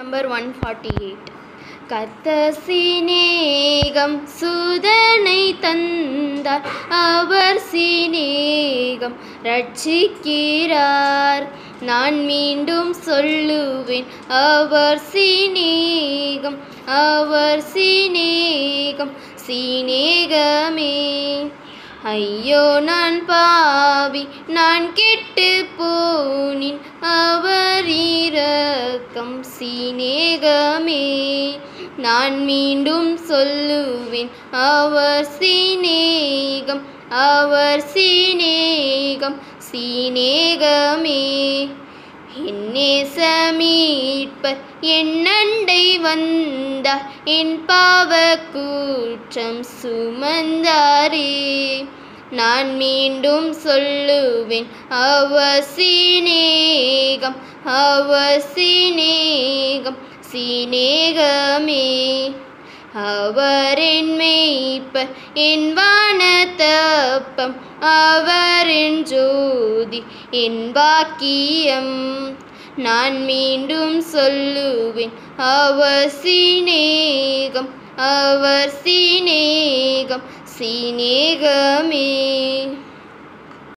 number one forty eight கத்த சிநேகம் சுதனை தந்தார் அவர் சிநேகம் ரட்சிக்கிறார் நான் மீண்டும் சொல்லுவேன் அவர் சிநேகம் அவர் சிநேகம் சிநேகமே ஐயோ நான் பாவி நான் கெட்டு போனின் அவர் இரக்கம் சிநேகமே நான் மீண்டும் சொல்லுவேன் அவர் சிநேகம் அவர் சிநேகம் சிநேகமே என் நேசமீட்பர் என் அண்டை வந்தார் என் பாவ கூற்றம் சுமந்தாரே நான் மீண்டும் சொல்லுவேன் அவர் சிநேகம் அவர் சிநேகம் சிநேகமே அவர் என் மேய்ப்பர் என் வானத்தப்பம் அவர் என் ஜோதி என் பாக்கியம் நான் மீண்டும் சொல்லுவேன் அவர் சிநேகம் அவர் சிநேகம் சிநேகமே